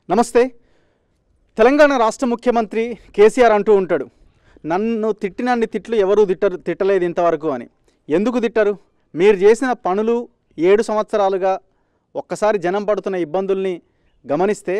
నమస్తే తెలంగాణ రాష్ట్ర ముఖ్యమంత్రి కేసీఆర్ అంటూ ఉంటాడు నన్ను తిట్టినన్ని తిట్లు ఎవరూ తిట్టరు తిట్టలేదు ఇంతవరకు అని ఎందుకు తిట్టరు మీరు చేసిన పనులు ఏడు సంవత్సరాలుగా ఒక్కసారి జనం పడుతున్న ఇబ్బందుల్ని గమనిస్తే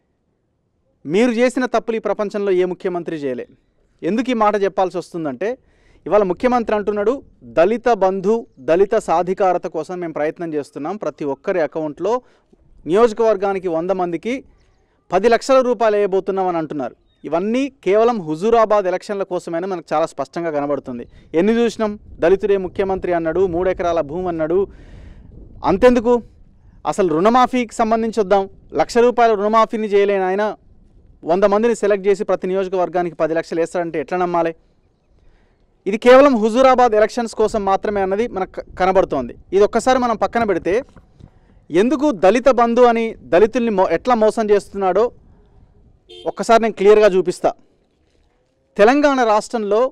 మీరు చేసిన తప్పులు ఈ ప్రపంచంలో ఏ ముఖ్యమంత్రి చేయలే ఎందుకు ఈ మాట చెప్పాల్సి వస్తుందంటే ఇవాళ ముఖ్యమంత్రి అంటున్నాడు దళిత బంధు దళిత సాధికారత కోసం మేము ప్రయత్నం చేస్తున్నాం ప్రతి ఒక్కరి అకౌంట్లో నియోజకవర్గానికి వంద మందికి పది లక్షల రూపాయలు వేయబోతున్నామని అంటున్నారు ఇవన్నీ కేవలం హుజూరాబాద్ ఎలక్షన్ల కోసమైనా మనకు చాలా స్పష్టంగా కనబడుతుంది ఎన్ని చూసినాం దళితుడే ముఖ్యమంత్రి అన్నాడు మూడు ఎకరాల భూమి అన్నాడు అంతెందుకు అసలు రుణమాఫీకి సంబంధించి వద్దాం లక్ష రూపాయల రుణమాఫీని చేయలేని ఆయన వంద మందిని సెలెక్ట్ చేసి ప్రతి నియోజకవర్గానికి పది లక్షలు వేస్తాడంటే ఎట్లా నమ్మాలి ఇది కేవలం హుజూరాబాద్ ఎలక్షన్స్ కోసం మాత్రమే అన్నది మనకు క- కనబడుతోంది ఇది ఒక్కసారి మనం పక్కన పెడితే ఎందుకు దళిత బంధు అని దళితుల్ని మో ఎట్లా మోసం చేస్తున్నాడో ఒక్కసారి నేను క్లియర్గా చూపిస్తా తెలంగాణ రాష్ట్రంలో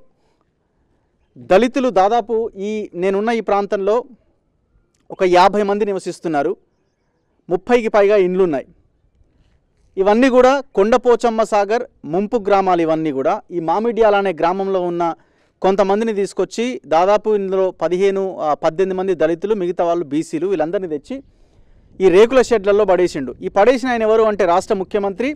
దళితులు దాదాపు ఈ నేనున్న ఈ ప్రాంతంలో ఒక యాభై మంది నివసిస్తున్నారు ముప్పైకి పైగా ఇండ్లు ఉన్నాయి ఇవన్నీ కూడా కొండపోచమ్మ సాగర్ ముంపు గ్రామాలు ఇవన్నీ కూడా ఈ మామిడ్యాల అనే గ్రామంలో ఉన్న కొంతమందిని తీసుకొచ్చి దాదాపు ఇందులో పదిహేను ఆ, పద్దెనిమిది మంది దళితులు మిగతా వాళ్ళు బీసీలు వీళ్ళందరినీ తెచ్చి ఈ రేకుల షెడ్లలో పడేసిండు ఈ పడేసిన ఆయన ఎవరు అంటే రాష్ట్ర ముఖ్యమంత్రి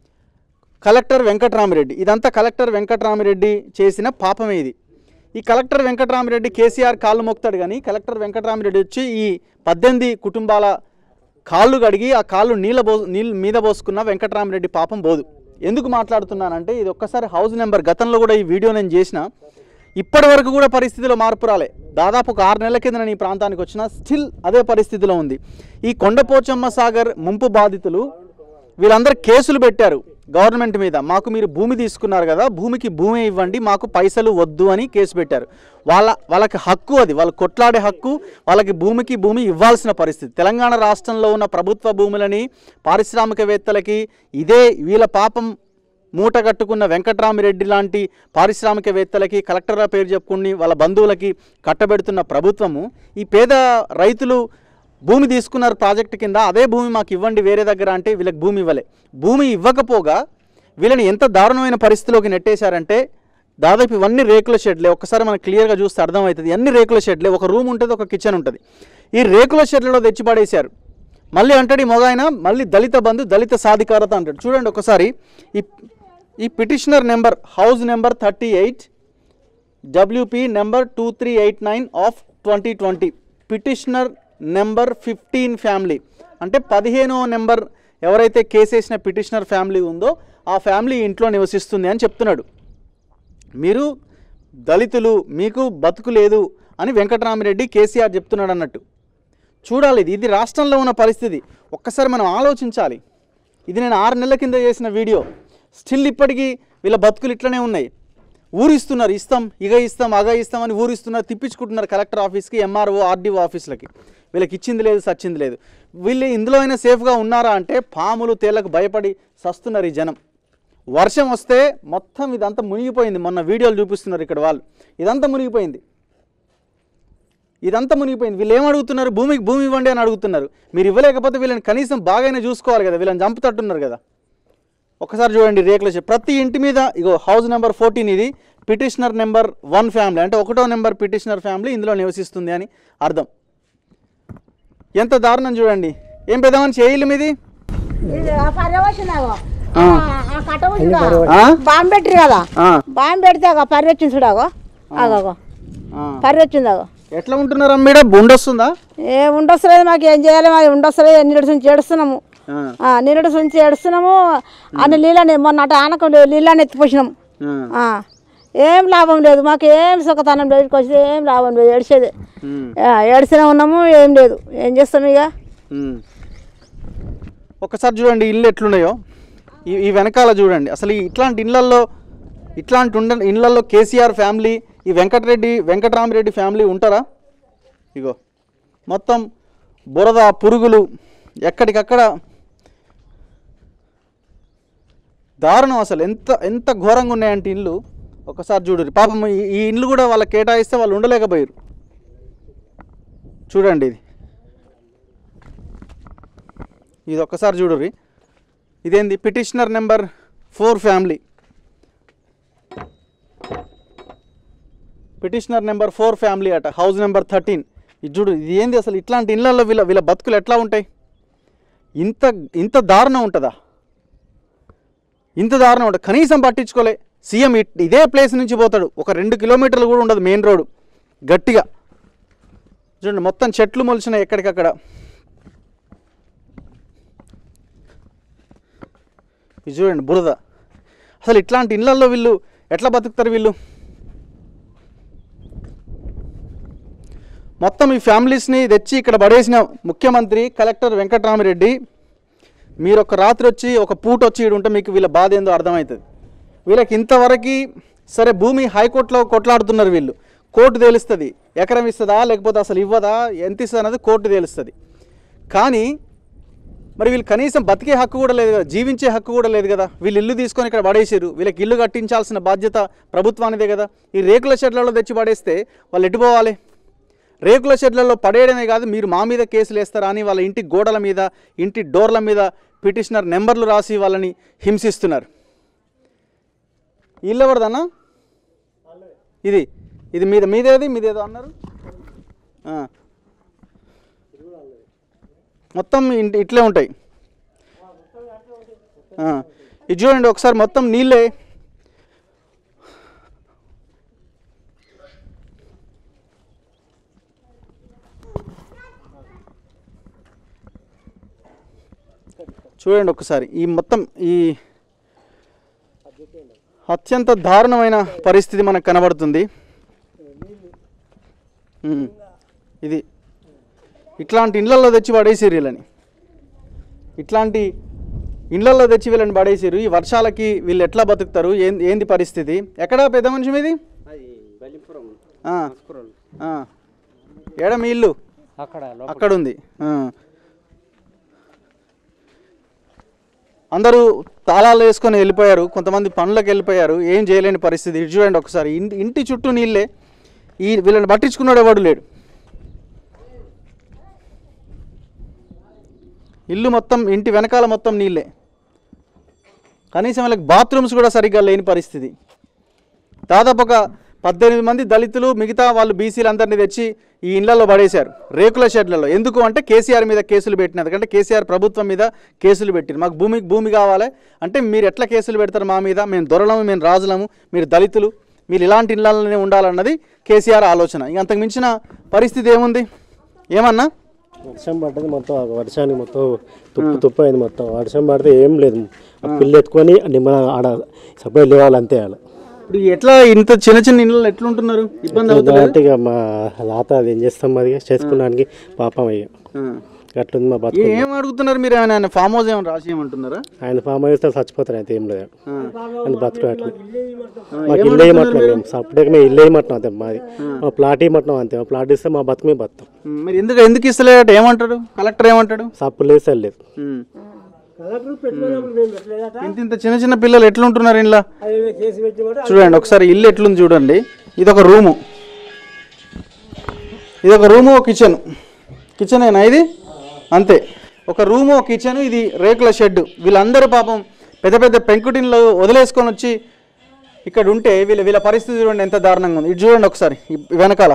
కలెక్టర్ వెంకట్రామిరెడ్డి ఇదంతా కలెక్టర్ వెంకట్రామిరెడ్డి చేసిన పాపమే ఇది ఈ కలెక్టర్ వెంకట్రామిరెడ్డి కేసీఆర్ కాళ్ళు మొక్తాడు కానీ కలెక్టర్ వెంకట్రామిరెడ్డి వచ్చి ఈ పద్దెనిమిది కుటుంబాల కాళ్ళు కడిగి ఆ కాళ్ళు నీళ్ళ బో నీళ్ళ మీద పోసుకున్న వెంకట్రామిరెడ్డి పాపం పోదు ఎందుకు మాట్లాడుతున్నానంటే ఇది ఒక్కసారి హౌస్ నెంబర్ గతంలో కూడా ఈ వీడియో నేను చేసిన ఇప్పటి వరకు కూడా పరిస్థితిలో మార్పు రాలే దాదాపు ఒక ఆరు నెలల కింద నేను ఈ ప్రాంతానికి వచ్చిన స్టిల్ అదే పరిస్థితిలో ఉంది ఈ కొండపోచమ్మ సాగర్ ముంపు బాధితులు వీళ్ళందరూ కేసులు పెట్టారు గవర్నమెంట్ మీద మాకు మీరు భూమి తీసుకున్నారు కదా భూమికి భూమి ఇవ్వండి మాకు పైసలు వద్దు అని కేసు పెట్టారు వాళ్ళ వాళ్ళకి హక్కు అది వాళ్ళు కొట్లాడే హక్కు వాళ్ళకి భూమికి భూమి ఇవ్వాల్సిన పరిస్థితి తెలంగాణ రాష్ట్రంలో ఉన్న ప్రభుత్వ భూములని పారిశ్రామికవేత్తలకి ఇదే వీళ్ళ పాపం మూట కట్టుకున్న వెంకట్రామిరెడ్డి లాంటి పారిశ్రామికవేత్తలకి కలెక్టర్ల పేరు చెప్పుకుని వాళ్ళ బంధువులకి కట్టబెడుతున్న ప్రభుత్వము ఈ పేద రైతులు భూమి తీసుకున్నారు ప్రాజెక్టు కింద అదే భూమి మాకు ఇవ్వండి వేరే దగ్గర అంటే వీళ్ళకి భూమి ఇవ్వలే భూమి ఇవ్వకపోగా వీళ్ళని ఎంత దారుణమైన పరిస్థితిలోకి నెట్టేశారంటే దాదాపు ఇవన్నీ రేకుల షెడ్లే ఒక్కసారి మనకు క్లియర్గా చూస్తే అర్థమవుతుంది అన్ని రేకుల షెడ్లే ఒక రూమ్ ఉంటుంది ఒక కిచెన్ ఉంటుంది ఈ రేకుల షెడ్లలో తెచ్చి పడేశారు మళ్ళీ అంటాడు ఈ మొగాయన మళ్ళీ దళిత బంధు దళిత సాధికారత అంటాడు చూడండి ఒకసారి ఈ ఈ petitioner number house number thirty eight WP number two three eight nine of twenty twenty petitioner number fifteen family అంటే పదిహేనో నెంబర్ ఎవరైతే కేసేసిన పిటిషనర్ ఫ్యామిలీ ఉందో ఆ ఫ్యామిలీ ఇంట్లో నివసిస్తుంది అని చెప్తున్నాడు మీరు దళితులు మీకు బతుకు లేదు అని వెంకటరామిరెడ్డి కేసీఆర్ చెప్తున్నాడు అన్నట్టు చూడాలి ఇది ఇది రాష్ట్రంలో ఉన్న పరిస్థితి ఒక్కసారి మనం ఆలోచించాలి ఇది నేను ఆరు నెలల కింద చేసిన వీడియో స్టిల్ ఇప్పటికీ వీళ్ళ బతుకులు ఇట్లనే ఉన్నాయి ఊరిస్తున్నారు ఇస్తాం ఇగ ఇస్తాం అగ ఇస్తాం అని ఊరిస్తున్నారు తిప్పించుకుంటున్నారు కలెక్టర్ ఆఫీస్కి ఎంఆర్ఓ ఆర్డీఓ ఆఫీసులకి వీళ్ళకి ఇచ్చింది లేదు సచ్చింది లేదు వీళ్ళు ఇందులో అయినా సేఫ్గా ఉన్నారా అంటే పాములు తేళ్లకు భయపడి సస్తున్నారు ఈ జనం వర్షం వస్తే మొత్తం ఇదంతా మునిగిపోయింది మొన్న వీడియోలు చూపిస్తున్నారు ఇక్కడ వాళ్ళు ఇదంతా మునిగిపోయింది ఇదంతా మునిగిపోయింది వీళ్ళు ఏం అడుగుతున్నారు భూమికి భూమి ఇవ్వండి అని అడుగుతున్నారు మీరు ఇవ్వలేకపోతే వీళ్ళని కనీసం బాగానే చూసుకోవాలి కదా వీళ్ళని చంపుతట్టున్నారు కదా ఒకసారి చూడండి రేకుల షెడ్ ప్రతి ఇంటి మీద ఇగో హౌస్ నెంబర్ ఫోర్టీన్ ఇది పిటిషనర్ నెంబర్ వన్ ఫ్యామిలీ అంటే ఒకటో నెంబర్ పిటిషనర్ ఫ్యామిలీ ఇందులో నివసిస్తుంది అని అర్థం ఎంత దారుణం చూడండి ఏం పెద్ద మనిషి ఏ ఇల్లు మీది ఇది ఆ పర్రె వచ్చిందాగో ఆ. ఆ కట్ట వచ్చిందా ఆ? బాంబు పెట్టిరు కదా ఆ, బాంబు పెడితే అగో పర్రె వచ్చింది చూడాగో ఆగో ఆ. పర్రె వచ్చిందాగో ఎట్లా ఉంటున్నారు అమ్మీడ బుండొస్తుందా ఏ ఉండొస్తలేదు మాకు ఏం చేయాలి మాది ఉండొస్తలేదు నీళ్ళ నుంచి ఏడుస్తున్నాము ఆ, ఆ, నీళ్ళ నుంచి ఏడుస్తున్నాము అన్ని నీళ్ళని మొన్న అటు ఆనకం నీళ్ళని ఎత్తిపోసినాము ఆ, ఆ, ఏం లాభం లేదు మాకు ఏం సుఖతనం బయటకు వచ్చి ఏం లాభం లేదు ఏడిచేది ఉమ్, ఏడిస్తూనే ఉన్నాము ఏం లేదు ఏం చేస్తాం ఇక ఉమ్. ఒకసారి చూడండి ఇల్లు ఎట్లున్నాయో ఈ ఈ వెనకాల చూడండి అసలు ఈ ఇట్లాంటి ఇళ్ళల్లో ఇట్లాంటి ఉండ ఇళ్ళల్లో కేసీఆర్ ఫ్యామిలీ ఈ వెంకటరెడ్డి వెంకటరామరెడ్డి ఫ్యామిలీ ఉంటారా ఇగో మొత్తం బురద పురుగులు ఎక్కడికక్కడ దారుణం అసలు ఎంత ఎంత ఘోరంగా ఉన్నాయంటే ఇల్లు ఒకసారి చూడరు పాపం ఈ ఈ ఇల్లు కూడా వాళ్ళకి కేటాయిస్తే వాళ్ళు ఉండలేకపోయారు చూడండి ఇది ఇది ఒక్కసారి చూడుర్రి ఇదేంది petitioner number four family petitioner number four family అట హౌస్ నెంబర్ థర్టీన్ ఇది చూడు ఇది ఏంది అసలు ఇట్లాంటి ఇళ్ళల్లో వీళ్ళ వీళ్ళ బతుకులు ఎట్లా ఉంటాయి ఇంత ఇంత దారుణం ఉంటుందా ఇంత దారుణం ఉంటుంది కనీసం పట్టించుకోలే సీఎం ఇట్- ఇదే ప్లేస్ నుంచి పోతాడు ఒక రెండు కిలోమీటర్లు కూడా ఉండదు మెయిన్ రోడ్ గట్టిగా చూడండి మొత్తం చెట్లు మొలిచినాయి ఎక్కడికక్కడ ఇది చూడండి బురద అసలు ఇట్లాంటి ఇళ్ళల్లో వీళ్ళు ఎట్లా బతుకుతారు వీళ్ళు మొత్తం ఈ ఫ్యామిలీస్ని తెచ్చి ఇక్కడ పడేసిన ముఖ్యమంత్రి కలెక్టర్ వెంకటరామిరెడ్డి మీరు ఒక రాత్రి వచ్చి ఒక పూట వచ్చి ఈడు ఉంటే మీకు వీళ్ళ బాధ ఏందో అర్థమవుతుంది వీళ్ళకి ఇంతవరకు సరే భూమి హైకోర్టులో కొట్లాడుతున్నారు వీళ్ళు కోర్టు తేలుస్తుంది ఎకరం ఇస్తుందా లేకపోతే అసలు ఇవ్వదా ఎంత ఇస్తుంది అన్నది కోర్టు తేలుస్తుంది కానీ మరి వీళ్ళు కనీసం బతికే హక్కు కూడా లేదు కదా జీవించే హక్కు కూడా లేదు కదా వీళ్ళు ఇల్లు తీసుకొని ఇక్కడ పడేసారు వీళ్ళకి ఇల్లు కట్టించాల్సిన బాధ్యత ప్రభుత్వానిదే కదా ఈ రేకుల షెడ్లలో తెచ్చి పడేస్తే వాళ్ళు ఎటు పోవాలి రేకుల షెడ్లలో పడేయడమే కాదు మీరు మా మీద కేసులు వేస్తారా అని వాళ్ళ ఇంటి గోడల మీద ఇంటి డోర్ల మీద పిటిషనర్ నెంబర్లు రాసి వాళ్ళని హింసిస్తున్నారు ఇల్లు ఎవరిదన్నా ఇది ఇది మీద మీదేది మీదేదో అన్నారు ఆ. మొత్తం ఇంటి ఇట్లే ఉంటాయి ఆ. ఇది చూడండి ఒకసారి మొత్తం నీళ్ళే చూడండి ఒకసారి ఈ మొత్తం ఈ అత్యంత దారుణమైన పరిస్థితి మనకు కనబడుతుంది ఉమ్. ఇది ఇట్లాంటి ఇళ్ళల్లో తెచ్చి పడేసిరు వీళ్ళని ఇట్లాంటి ఇళ్ళల్లో తెచ్చి వీళ్ళని పడేసిరు ఈ వర్షాలకి వీళ్ళు ఎట్లా బతుకుతారు ఏం ఏంది పరిస్థితి ఎక్కడ పెద్ద మనిషి మీది అది బలిపురం ఆ, మస్కురోలు ఆ. ఏడ మీ ఇల్లు అక్కడ లోపల అక్కడ ఉంది ఆ. అందరూ తాళాలు వేసుకొని వెళ్ళిపోయారు కొంతమంది పనులకు వెళ్ళిపోయారు ఏం చేయలేని పరిస్థితి ఇటు చూడండి ఒకసారి ఇంటి ఇంటి చుట్టూ నీళ్ళే ఈ వీళ్ళని పట్టించుకున్నాడు ఎవడు లేడు ఇల్లు మొత్తం ఇంటి వెనకాల మొత్తం నీళ్ళే కనీసం వాళ్ళకి బాత్రూమ్స్ కూడా సరిగ్గా లేని పరిస్థితి దాదాపు ఒక పద్దెనిమిది మంది దళితులు మిగతా వాళ్ళు బీసీలు అందరినీ తెచ్చి ఈ ఇళ్లలో పడేశారు రేకుల షెడ్లలో ఎందుకు అంటే కేసీఆర్ మీద కేసులు పెట్టిన ఎందుకంటే కేసీఆర్ ప్రభుత్వం మీద కేసులు పెట్టిరు మాకు భూమి భూమి కావాలి అంటే మీరు ఎట్లా కేసులు పెడతారు మా మీద మేము దొరలము మేము రాజులము మీరు దళితులు మీరు ఇలాంటి ఇళ్లలోనే ఉండాలన్నది కేసీఆర్ ఆలోచన ఇంక అంతకు మించిన పరిస్థితి ఏముంది ఏమన్నా వర్షం పడ్డది మొత్తం ఆ వర్షానికి మొత్తం తుప్పు తుప్పు అయింది మొత్తం వర్షం పడితే ఏం లేదు ఆ పిల్లి ఎత్తుకొని నిమ్మ ఆడ సపరేట్ లేవాలి అంతే ఆడ ఇప్పుడు ఎట్లా ఇంత చిన్న చిన్న ఇళ్ళు ఎట్లుంటున్నారు ఇబ్బంది అవుతుంది కాబట్టి ఇక మా లాత అది ఏం చేస్తాం మరి చేసుకోవడానికి పాపం అయ్యా అట్లుంది మా బతుకు ఏం అడుగుతున్నారు మీరు ఏమైనా ఆయన ఫామ్ హౌస్ ఏమైనా రాసి ఏమంటున్నారా ఆయన ఫామ్ అయితే చచ్చిపోతారు అయితే ఏం లేదు ఆ. అని బతుకు అట్లా ఆ, మాకు ఇల్లు వేయమంటున్నాం మేము సపరేట్గా మేము ఇల్లు వేయమంటున్నాం అంతే మాది మా ప్లాట్ వేయమంటున్నాం అంతే మా ప్లాట్ ఇస్తే మా బతుకు మేము బతాం ఉమ్, మరి ఎందుకు ఎందుకు ఇస్తలేట ఏమంటాడు కలెక్టర్ ఏమంటాడు సప్పు లేదు సార్ లేదు ఉమ్. ఇంత ఇంత చిన్న చిన్న పిల్లలు ఎట్లుంటున్నారు ఇంట్లో చూడండి ఒకసారి ఇల్లు ఎట్లుంది చూడండి ఇది ఒక రూము ఇది ఒక రూము ఒక కిచెన్ కిచెనేనా ఇది అంతే ఒక రూము ఒక కిచెన్ ఇది రేకుల షెడ్ వీళ్ళందరూ పాపం పెద్ద పెద్ద పెంకుటిన్లు వదిలేసుకొని వచ్చి ఇక్కడ ఉంటే వీళ్ళ వీళ్ళ పరిస్థితి చూడండి ఎంత దారుణంగా ఉంది ఇది చూడండి ఒకసారి ఈ వెనకాల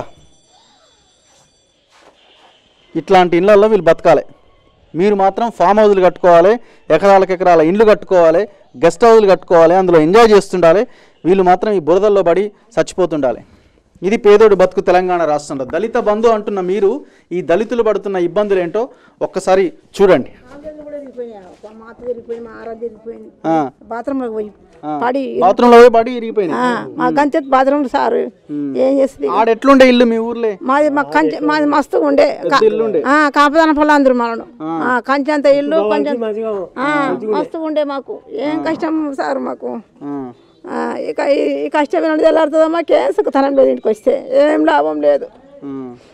ఇట్లాంటి ఇళ్ళల్లో వీళ్ళు బతకాలి మీరు మాత్రం ఫామ్ హౌస్లు కట్టుకోవాలి ఎకరాలకు ఎకరాల ఇండ్లు కట్టుకోవాలి గెస్ట్ హౌస్లు కట్టుకోవాలి అందులో ఎంజాయ్ చేస్తుండాలి వీళ్ళు మాత్రం ఈ బురదల్లో పడి చచ్చిపోతుండాలి ఇది పేదోడు బతుకు తెలంగాణ రాష్ట్రంలో దళిత బంధు అంటున్న మీరు ఈ దళితులు పడుతున్న ఇబ్బందులు ఏంటో ఒక్కసారి చూడండి మా అత్త తిరిగిపోయింది మా ఆరా తిరిగిపోయింది ఆ, బాత్రూంలోకి పోయి ఆ. పడి బాత్రూంలో పోయి పడి ఇరిగిపోయింది ఆ, మా గంచె బాత్రూమ్ సారు ఏం చేస్తుంది ఆడ ఎట్లుండే ఇల్లు మీ ఊర్లే మాది మా కంచె మాది మస్తుగా ఉండే కా- ఇల్లుండే. ఆ, కాపదాన పొలం అందరు మనం కంచె అంత ఇల్లు కొంచెం ఆ, మస్తుగా ఉండే మాకు ఏం కష్టం సార్ మాకు ఆ, ఆ, ఇక ఈ- ఈ కష్టం ఏమైనా తెల్లారుతుందా మాకేం సుఖతనం లేదు ఇంటికి వస్తే ఏం లాభం లేదు ఆ.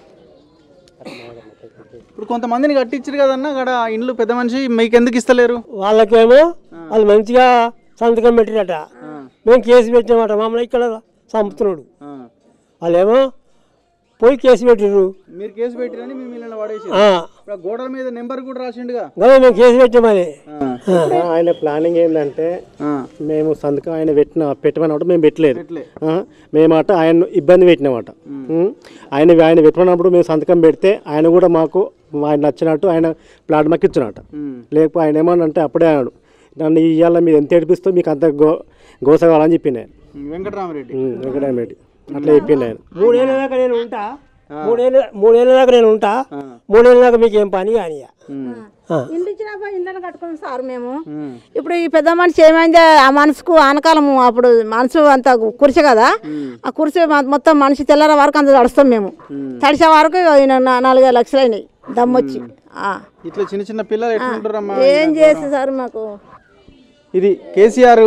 ఇప్పుడు కొంతమందిని కట్టించారు కదన్న అక్కడ ఆ ఇండ్లు పెద్ద మనిషి మీకు ఎందుకు ఇస్తలేరు వాళ్ళకేమో వాళ్ళు మంచిగా సంతకం పెట్టినట మేము కేసు పెట్టినామట మమ్మల్ని ఇక్కడ చంపుతున్నాడు ఆ. వాళ్ళేమో పోయి కేసు పెట్టిర్రు మీరు కేసు పెట్టిరని మీ మిమ్మల్ని పడేసి ఆ, ఇప్పుడు ఆ గోడల మీద నెంబర్ కూడా రాసిండుగా కదా మేము కేసు పెట్టామని ఆయన ప్లానింగ్ ఏంటంటే మేము సంతకం ఆయన పెట్టిన పెట్టమన్నప్పుడు మేము పెట్టలేదు పెట్టలే. ఆ, మేమాట ఆయన ఇబ్బంది పెట్టినామాట ఉం. ఆయన ఆయన పెట్టమన్నప్పుడు మేము సంతకం పెడితే ఆయన కూడా మాకు ఆయన నచ్చినట్టు ఆయన ప్లాట్ మాకు ఇచ్చినట్ట లేకపోతే ఆయన ఏమన్నా అంటే అప్పుడే అన్నాడు నన్ను ఇవాళ మీరు ఎంత ఏడిపిస్తే మీకు అంత గో గోస కావాలని చెప్పింది ఆయన వెంకటరామరెడ్డి ఉం, వెంకటరామరెడ్డి అట్లా చెప్పింది ఆయన మూడేళ్ళ దాకా నేను ఉంటా మూడేళ్ళ మూడేళ్ళ దాకా నేను ఉంటా మూడేళ్ళ దాకా మీకు ఏం పని కానీ ఇల్లు ఇచ్చినప్పుడు ఇళ్ళని కట్టుకున్నాం సార్ మేము ఇప్పుడు ఈ పెద్ద మనిషి ఏమైంది ఆ మనసుకు ఆనకాలము అప్పుడు మనసు అంత కురిసే కదా ఆ కురిసే మొత్తం మనిషి తెల్లార వరకు అంత తడుస్తాం మేము తడిసే వరకు ఈయన నా- నాలుగైదు లక్షలు అయినాయి దమ్మొచ్చి ఆ. ఇట్లా చిన్న చిన్న పిల్లలు ఎట్లుంటారమ్మా ఏం చేసి సార్ మాకు ఇది కేసీఆర్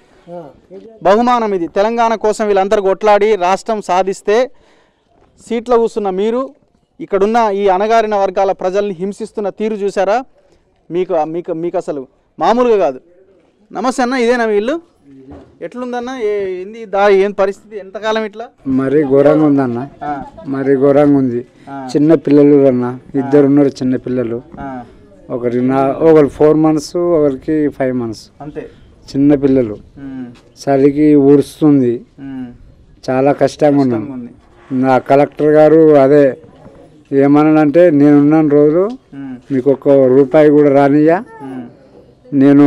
బహుమానం ఇది తెలంగాణ కోసం వీళ్ళందరూ కొట్లాడి రాష్ట్రం సాధిస్తే సీట్లో కూర్చున్న మీరు ఇక్కడున్న ఈ అణగారిన వర్గాల ప్రజల్ని హింసిస్తున్న తీరు చూసారా మీకు మీకు మీకు అసలు మామూలుగా కాదు నమస్తే అన్న ఇదేనా మీ ఇల్లు ఎట్లుందన్న ఏ ఏంది దా ఏం పరిస్థితి ఎంతకాలం ఇట్లా మరీ ఘోరంగా ఉందన్న మరీ ఘోరంగా ఉంది చిన్న పిల్లలు అన్న ఇద్దరు ఉన్నారు చిన్న పిల్లలు ఆ, ఒకరి నా ఒకరు ఫోర్ మంత్స్ ఒకరికి ఫైవ్ మంత్స్ అంతే చిన్న పిల్లలు ఉమ్, చలికి ఊడుస్తుంది ఉమ్, చాలా కష్టంగా ఉన్నాం ఉంది నా కలెక్టర్ గారు అదే ఏమన్నానంటే నేనున్న రోజు ఉమ్, మీకు ఒక్క రూపాయి కూడా రానియ్యా ఉమ్, నేను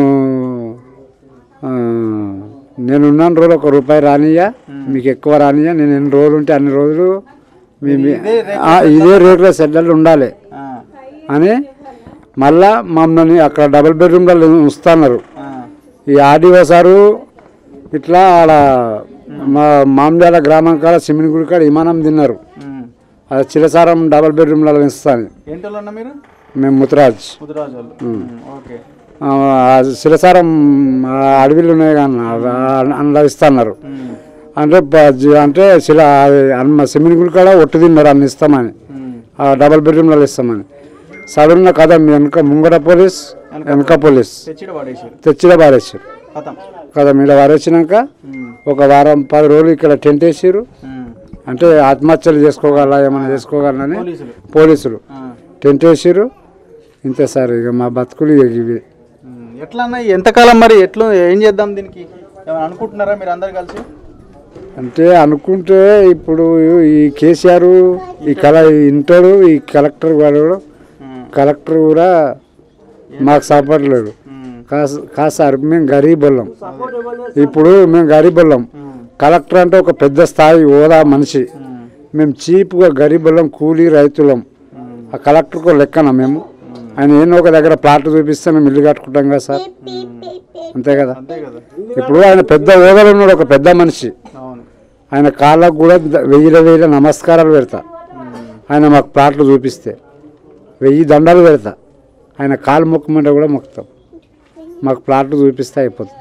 ఆ, నేనున్న రోజు ఒక రూపాయి రానియ్యా మీకు ఎక్కువ రానియ్యా నేను ఎన్ని రోజులు ఉంటే అన్ని రోజులు మీ మీ- ఆ, ఇదే రేట్ల సెడ్డలు ఉండాలి ఆ, అని మళ్ళా మమ్మల్ని అక్కడ డబుల్ బెడ్రూమ్లో ఉంచుతున్నారు ఆ, ఈ ఆర్డీఓ సారు ఇట్లా ఆడ మా మామిడాల గ్రామం కాడ సిమెంట్ గుడి కాడ విమానం తిన్నారు ఉమ్. అది చిరసారం డబుల్ బెడ్రూమ్లలో ఇస్తాను ఏంటోళ్ళు అన్న మీరు మేము ముతురాజ్ ముదిరాజు వాళ్ళు ఉమ్, ఓకే ఆ, ఆ శిరసారం ఆ అడవిలు ఉన్నాయి కానీ అందులో ఇస్తున్నారు ఉమ్, అంటే ప- జ- అంటే శిల అది అన్న సిమెంట్ గుడి కాడ ఒట్టు తిన్నారు అన్ని ఇస్తామని ఉమ్, ఆ డబల్ బెడ్రూమ్లలో ఇస్తామని సడన్గా కదా మీ వెనక ముంగట పోలీస్ వెనక పోలీస్ తెచ్చిడ పడేసారు తెచ్చిడ పారేసారు కథం కదా మీద పారేసినాక ఉమ్, ఒక వారం పది రోజులు ఇక్కడ టెంట్ వేసారు ఉమ్, అంటే ఆత్మహత్యలు చేసుకోగల ఏమైనా చేసుకోగలనని పోలీసులు పోలీసులు ఆ, టెంట్ వేసారు ఇంతే సార్ ఇక మా బతుకులు ఇక ఇవి ఉమ్, ఎట్లా అన్న ఎంతకాలం మరి ఎట్లా ఏం చేద్దాం దీనికి ఏమైనా అనుకుంటున్నారా మీరు అందరు కలిసి అంటే అనుకుంటే ఇప్పుడు ఈ కేసీఆర్ ఈ కల ఇంటాడు ఈ కలెక్టర్ వాడు ఉమ్, కలెక్టర్ కూడా మాకు సపోర్ట్ లేదు ఉమ్, కాస్ కాదు సార్ మేము గరీబ్ వాళ్ళం ఇప్పుడు మేము గరీబ్ వాళ్ళం కలెక్టర్ అంటే ఒక పెద్ద స్థాయి హోదా మనిషి ఉమ్, మేము చీప్గా గరీబ్ వాళ్ళం కూలీ రైతులం ఆ కలెక్టర్కు లెక్కన మేము ఆయన ఏదో ఒక దగ్గర ప్లాట్ చూపిస్తే మేము ఇల్లు కట్టుకుంటాం కదా సార్ అంతే కదా అంతే కదా ఇప్పుడు ఆయన పెద్ద హోదాలో ఉన్నాడు ఒక పెద్ద మనిషి అవును ఆయన కాళ్ళకు కూడా ద- వెయ్యిల వెయ్యిల నమస్కారాలు పెడతా ఆయన మాకు ప్లాట్లు చూపిస్తే వెయ్యి దండాలు పెడతా ఆయన కాలు మొక్కమంటే కూడా మొక్కుతాం మాకు ప్లాట్లు చూపిస్తే అయిపోతుంది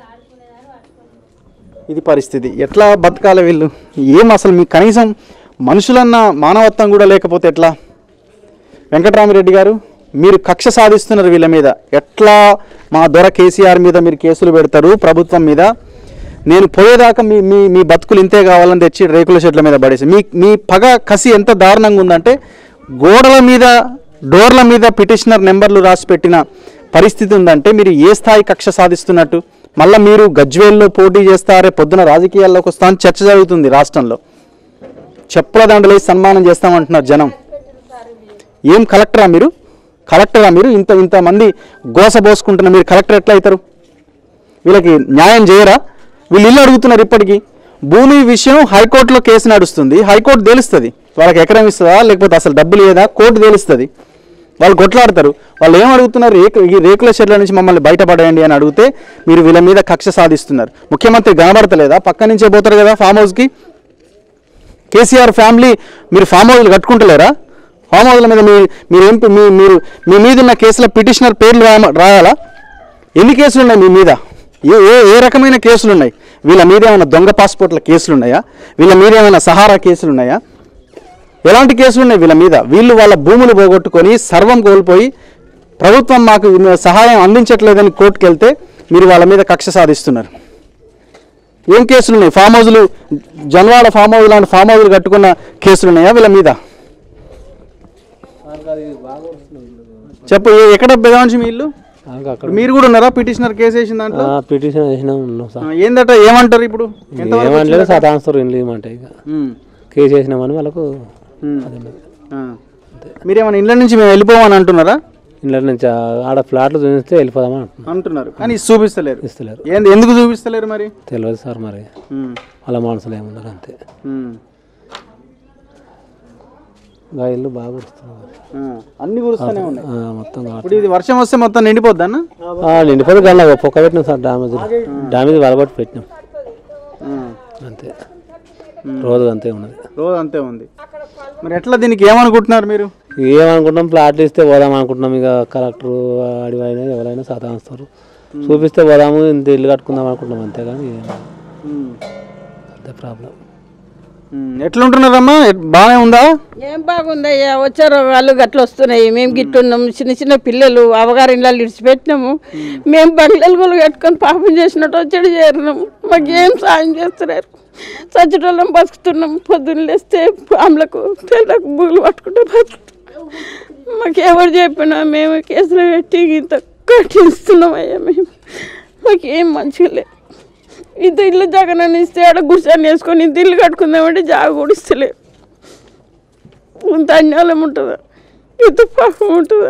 ఇది పరిస్థితి ఎట్లా బతకాలి వీళ్ళు ఏం అసలు మీకు కనీసం మనుషులన్న మానవత్వం కూడా లేకపోతే ఎట్లా వెంకటరామిరెడ్డి గారు మీరు కక్ష సాధిస్తున్నారు వీళ్ళ మీద ఎట్లా మా దొర కేసీఆర్ మీద మీరు కేసులు పెడతారు ప్రభుత్వం మీద నేను పోయేదాకా మీ మీ మీ బతుకులు ఇంతే కావాలని తెచ్చి రేకుల షెడ్ల మీద పడేసి మీ మీ పగ కసి ఎంత దారుణంగా ఉందంటే గోడల మీద డోర్ల మీద పిటిషనర్ నెంబర్లు రాసి పెట్టిన పరిస్థితి ఉందంటే మీరు ఏ స్థాయి కక్ష సాధిస్తున్నట్టు మళ్ళీ మీరు గజ్వేల్లో పోటీ చేస్తారే పొద్దున రాజకీయాల్లోకి వస్తా అని చర్చ జరుగుతుంది రాష్ట్రంలో చెప్పుల దండలేసి సన్మానం చేస్తామంటున్నారు జనం ఏం కలెక్టరా మీరు కలెక్టరా మీరు ఇంత ఇంతమంది గోస పోసుకుంటున్న మీరు కలెక్టర్ ఎట్లా అవుతారు వీళ్ళకి న్యాయం చేయరా వీళ్ళు ఇల్లు అడుగుతున్నారు ఇప్పటికీ భూమి విషయం హైకోర్టులో కేసు నడుస్తుంది హైకోర్టు తేలుస్తుంది వాళ్ళకి ఎకరం ఇస్తుందా లేకపోతే అసలు డబ్బులు లేదా కోర్టు తేలుస్తుంది వాళ్ళు కొట్లాడతారు వాళ్ళు ఏం అడుగుతున్నారు రేకు ఈ రేకుల షెడ్ల నుంచి మమ్మల్ని బయటపడేయండి అని అడిగితే మీరు వీళ్ళ మీద కక్ష సాధిస్తున్నారు ముఖ్యమంత్రి కనబడతలేదా పక్క నుంచే పోతారు కదా ఫామ్ హౌస్కి కేసీఆర్ ఫ్యామిలీ మీరు ఫామ్ హౌస్లు కట్టుకుంటలేరా ఫామ్ హౌస్ల మీద మీ మీరు ఏం మీ మీరు మీ మీద ఉన్న కేసుల పిటిషనర్ పేర్లు రాయ రాయాలా ఎన్ని కేసులు ఉన్నాయి మీ మీద ఏ ఏ ఏ రకమైన కేసులు ఉన్నాయి వీళ్ళ మీద ఏమైనా దొంగ పాస్పోర్ట్ల కేసులు ఉన్నాయా వీళ్ళ మీద ఏమైనా సహారా కేసులు ఉన్నాయా ఎలాంటి కేసులు ఉన్నాయి వీళ్ళ మీద వీళ్ళు వాళ్ళ భూములు పోగొట్టుకొని సర్వం కోల్పోయి ప్రభుత్వం మాకు సహాయం అందించట్లేదని కోర్టుకు వెళ్తే మీరు వాళ్ళ మీద కక్ష సాధిస్తున్నారు ఏం కేసులు ఉన్నాయి ఫామ్ హౌస్లు జన్వాడ ఫామ్ హౌస్ లాంటి ఫామ్ హౌస్లు కట్టుకున్న కేసులు ఉన్నాయా వీళ్ళ మీద చెప్పు ఏ- ఎక్కడ పెదవంశి మీ ఇల్లు నాకు అక్కడ మీరు కూడా ఉన్నారా పిటిషనర్ కేసు వేసిన దాంట్లో పిటిషన్ వేసినా ఉన్నాం సార్ ఆ, ఏందట ఏమంటారు ఇప్పుడు ఎంతవరకు ఏమనలేదు సతాంస్తారు ఇండ్లు ఇవ్వమంటే ఇక ఉమ్, కేసు వేసినామని వాళ్ళకు ఉమ్. అది ఉన్నది. ఆ. మీరేమైనా ఇళ్ళ నుంచి మేము వెళ్ళిపోమని అంటున్నారా ఇండ్ల నుంచి ఆ- ఆడ ఫ్లాట్లు చూపిస్తే వెళ్ళిపోదామని అంటున్నాం అంటున్నారు కానీ ఇది చూపిస్తలేరు ఇస్తలేరు ఏంది ఎందుకు చూపిస్తలేరు మరి తెలియదు సార్ మరి ఉమ్, వాళ్ళ మనసులో ఏమున్నారు అంతే ఉమ్, ఇంకా ఇల్లు బాగా కుడుస్తున్నారు ఆ, అన్ని కురుస్తూనే ఉన్నాయి ఆ, మొత్తం కాబట్టి ఇప్పుడు ఇది వర్షం వస్తే మొత్తం నిండిపోద్దన్న నిండిపోతే గల్ల పొక్క పెట్టినాం సార్ డామేజ్ డామేజ్ వలగొట్టి పెట్టినాం అంతే రోజు అంతే ఉన్నది రోజు అంతే ఉంది మరి ఎట్లా దీనికి ఏమనుకుంటున్నారు మీరు ఏమనుకుంటున్నాం ప్లాట్లు ఇస్తే పోదాం అనుకుంటున్నాం ఇక కలెక్టర్ అడివైనా ఎవరైనా సతాయిస్తారు చూపిస్తే పోదాము ఇంత ఇల్లు కట్టుకుందాం అనుకుంటున్నాం అంతే కానీ ఉమ్, అంతే ప్రాబ్లం ఉమ్, ఎట్లుంటున్నారమ్మా ఎట్- బాగానే ఉందా ఏం బాగుందయ్యా వచ్చారు వాళ్ళు గట్ల వస్తున్నాయి మేము గిట్టున్నాం చిన్న చిన్న పిల్లలు అవగారి ఇళ్ళని ఇడిచిపెట్టినాము మేము బంగ్లాలు కూడా కట్టుకొని పాపం చేసినట్టు వచ్చాడు చేరినాము మాకు ఏం సాయం చేస్తున్నారు చచ్చటోళ్ళం బతుకుతున్నాం పొద్దున్న లేస్తే పాములకు పిల్లలకు బుగులు పట్టుకుంటే బతుకుతున్నాం మాకు ఎవరు చెప్పినా మేము కేసులు పెట్టి ఇంత కట్టిస్తున్నాం అయ్యా మేము మాకు ఏం మంచిగా లేదు ఇంత ఇల్లు జగనని ఇస్తే ఆడ గుర్చాన్ని వేసుకొని ఇంత ఇల్లు కట్టుకుందామంటే జాగ కూడా ఇస్తలేదు ఇంత అన్యాయం ఉంటుందా ఇంత పాపం ఉంటుందా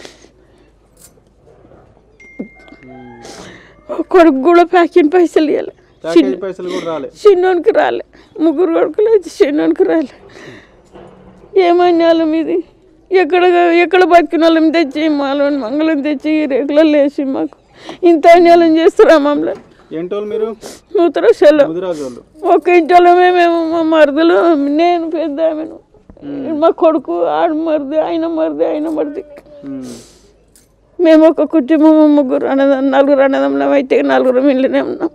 కొడుకు కూడా ప్యాకింగ్ పైసలు ఇవ్వాలి ప్యాకేజీ పైసలు కూడా రాలే చిన్నోనికి రాలే ముగ్గురు కొడుకులు అయితే చిన్నోనికి రాలే ఏమన్యాలం ఇది ఎక్కడ ఎక్కడ బతికిన వాళ్ళని తెచ్చి మాలోని మంగళం తెచ్చి రేకులలో లేచి మాకు ఇంత అన్యాయం చేస్తారా మమ్మల్ని ఏంటోళ్ళు మీరు నూతన సెలవు ముదిరాజు వాళ్ళు ఒక ఇంట్లోమే మేము మా మరుదులు నేను పెద్ద ఆమెను మా కొడుకు ఆడు మరిది ఆయన మరిది ఆయన మరిది ఉమ్, మేము ఒక కుటుంబం ముగ్గురు అన్నదం నలుగురు అన్నదమ్ములం అయితే నలుగురు ఇళ్ళనే ఉన్నాం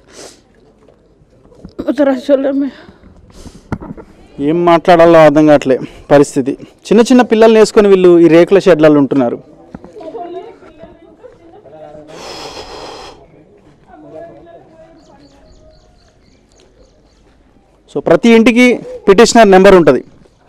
ఉత్తరాశ్వలమే ఏం మాట్లాడాలో అర్థం కావట్లే పరిస్థితి చిన్న చిన్న పిల్లల్ని వేసుకొని వీళ్ళు ఈ రేకుల షెడ్లలో ఉంటున్నారు సో ప్రతి ఇంటికి పిటిషనర్ నెంబర్ ఉంటుంది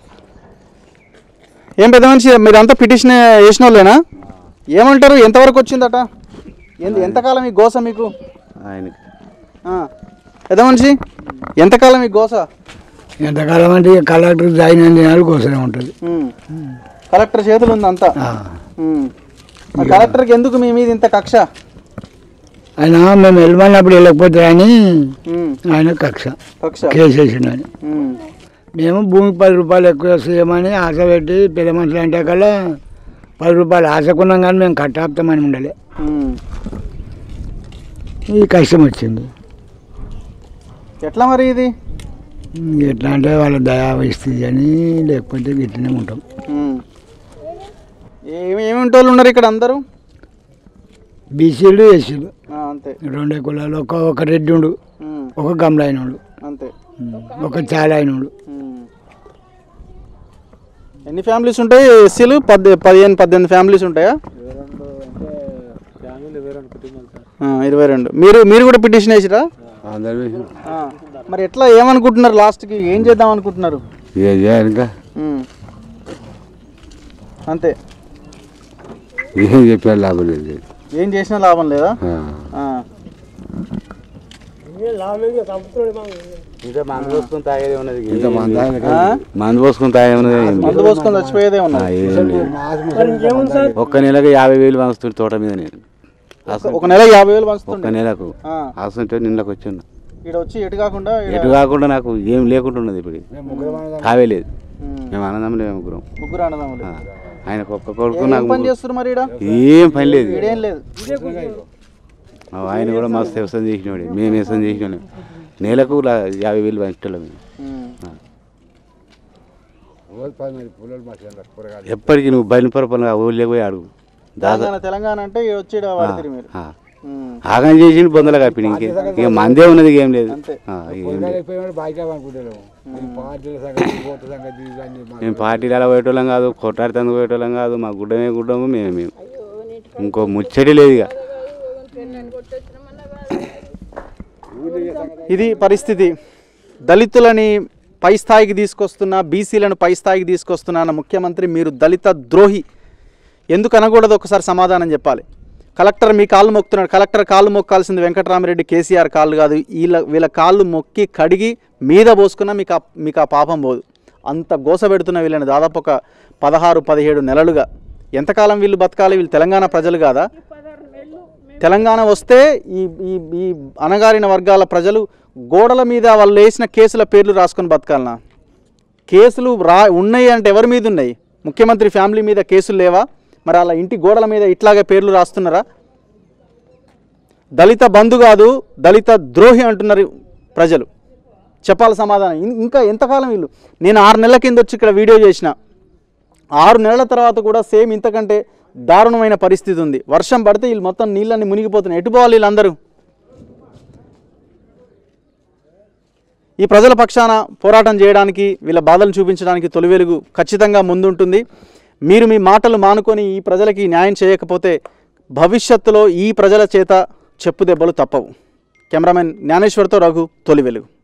ఏం పెద్ద మనిషి మీరంతా పిటిషన్ వేసిన వాళ్ళేనా ఏమంటారు ఎంతవరకు వచ్చిందట ఎంత ఎంతకాలం ఈ గోస మీకు ఆయనకి ఆ, పెద్ద మనిషి ఎంతకాలం ఈ గోస ఎంతకాలం అంటే ఇక కలెక్టర్ జాయిన్ అయిన దినాలు కోసమే ఉంటుంది ఉమ్. కలెక్టర్ చేతులు ఉంది అంతా ఉమ్. మరి కలెక్టర్కి ఎందుకు మీ మీద ఇంత కక్ష ఆయన మేము వెళ్ళమన్నప్పుడు వెళ్ళకపోతే అని ఉమ్. ఆయన కక్ష కక్ష కేసు వేసిండని ఉమ్. మేము భూమికి పది రూపాయలు ఎక్కువ వస్తాయేమని ఆశ పెట్టి పెద్ద మనుషులు అంటే కల్లా పది రూపాయలు ఆశకున్నాం కానీ మేము కట్టాపుతామని ఉండలే ఉమ్. ఈ కష్టం వచ్చింది ఎట్లా మరి ఇది ఎట్లా అంటే వాళ్ళ దయా ఇస్తుంది అని లేకపోతే గిట్లనే ఉంటాం ఉమ్. ఏమి ఏమిటి వాళ్ళు ఉన్నారు ఇక్కడ అందరూ బీసీలు ఎస్సీలు ఆ, అంతే రెండే కులాలు ఒక ఒక రెడ్డుండు ఉమ్. ఒక గమలైనోడు అంతే ఒక చాలైనోడు ఉమ్. ఎన్ని ఫ్యామిలీస్ ఉంటాయి ఎస్సీలు పద్దె పదిహేను పద్దెనిమిది ఫ్యామిలీస్ ఉంటాయా ఆ, ఇరవై రెండు మీరు మీరు కూడా పిటిషన్ వేసిరా అందరు వేసినాం. ఆ. మరి ఎట్లా ఏమనుకుంటున్నారు లాస్ట్కి ఏం చేద్దాం అనుకుంటున్నారు ఏం చేయాలి ఇంకా ఉమ్. అంతే ఏం చెప్పారు లాభం లేదు ఏం చేసినా లాభం లేదా ఆ. ఆ. ఇంకా మందు పోసుకొని తాగేది ఉన్నది ఇంకా మంద ఆ? మందు పోసుకుని తాగే ఉన్నది ఏం లేదు. మందు పోసుకొని చచ్చిపోయేదే ఆ, ఉన్నది ఏం లేదు. ఒక్క నెలకు యాభై వేలు పంచుతుంది తోట మీద నేను అసలు ఒక నెల యాభై వేలు ఒక్క పంచుతుండే నెలకు ఆ. అసలు నిన్నకు వచ్చాను ఇక్కడ వచ్చి ఎటు కాకుండా ఈడ- ఎటు కాకుండా నాకు ఏం లేకుండా ఉన్నది ఇప్పుడు కావే లేదు ఉమ్. మేము అన్నదమ్ములు మేము ముగ్గురం ముగ్గురు అన్నదమ్ములు ఆ. ఆయనకు ఒక్క కొడుకు ఏం నాకు పని ముగ్గురు. చేస్తారు మరి ఈడ ఏం పని లేదు ఈడేం లేదు మా ఆయన కూడా మస్తు వ్యవసాయం చేసినవాడు మేము వ్యవసాయం చేసిన నెలకు లా- యాభై వేలు పంచటం మేము ఉమ్. ఎప్పటికీ నువ్వు బయలుపరపలు ఊళ్ళో పోయి అడుగు దాదా తెలంగాణ తెలంగాణ అంటే ఈడ వచ్చి ఈడ పడతారు మీరు ఆ. ఉమ్. ఆగం చేసి బొందలు కప్పిన ఇంకే ఇక మందే ఉన్నది ఏం లేదు అంతే. ఆ, ఏం లేదు మేము పార్టీలు అలా పోయేటోళ్ళం కాదు కొట్టారి తందుకు పోయేటోళ్ళం కాదు మా గుడ్డమే గుడ్డము మేమే మేము ఇంకో ముచ్చటి లేదు ఇక ఇది పరిస్థితి దళితులని పై స్థాయికి తీసుకొస్తున్న బీసీలను పై స్థాయికి తీసుకొస్తున్న అన్న ముఖ్యమంత్రి మీరు దళిత ద్రోహి ఎందుకు అనకూడదు ఒకసారి సమాధానం చెప్పాలి కలెక్టర్ మీ కాళ్ళు మొక్కుతున్నాడు కలెక్టర్ కాళ్ళు మొక్కాల్సింది వెంకటరామరెడ్డి కేసీఆర్ కాళ్ళు కాదు వీళ్ళ వీళ్ళ కాళ్ళు మొక్కి కడిగి మీద పోసుకున్నా మీకు ఆ మీకు ఆ పాపం పోదు అంత గోస పెడుతున్న వీళ్ళని దాదాపు ఒక పదహారు పదిహేడు నెలలుగా ఎంతకాలం వీళ్ళు బతకాలి వీళ్ళు తెలంగాణ ప్రజలు కాదా తెలంగాణ వస్తే ఈ ఈ ఈ అణగారిన వర్గాల ప్రజలు గోడల మీద వాళ్ళు వేసిన కేసుల పేర్లు రాసుకొని బతకాలనా కేసులు రా ఉన్నాయి అంటే ఎవరి మీద ఉన్నాయి ముఖ్యమంత్రి ఫ్యామిలీ మీద కేసులు లేవా మరి అలా ఇంటి గోడల మీద ఇట్లాగే పేర్లు రాస్తున్నారా దళిత బంధు కాదు దళిత ద్రోహి అంటున్నారు ప్రజలు చెప్పాలి సమాధానం ఇం- ఇంకా ఎంతకాలం వీళ్ళు నేను ఆరు నెలల కింద వచ్చి ఇక్కడ వీడియో చేసిన ఆరు నెలల తర్వాత కూడా సేమ్ ఇంతకంటే దారుణమైన పరిస్థితి ఉంది వర్షం పడితే వీళ్ళు మొత్తం నీళ్ళని మునిగిపోతున్నాయి ఎటు పోవాలి వీళ్ళందరూ ఈ ప్రజల పక్షాన పోరాటం చేయడానికి వీళ్ళ బాధలు చూపించడానికి తొలి వెలుగు ఖచ్చితంగా ముందుంటుంది మీరు మీ మాటలు మానుకొని ఈ ప్రజలకి న్యాయం చేయకపోతే భవిష్యత్తులో ఈ ప్రజల చేత చెప్పు దెబ్బలు తప్పవు కెమెరామెన్ జ్ఞానేశ్వర్తో రఘు తొలి వెలుగు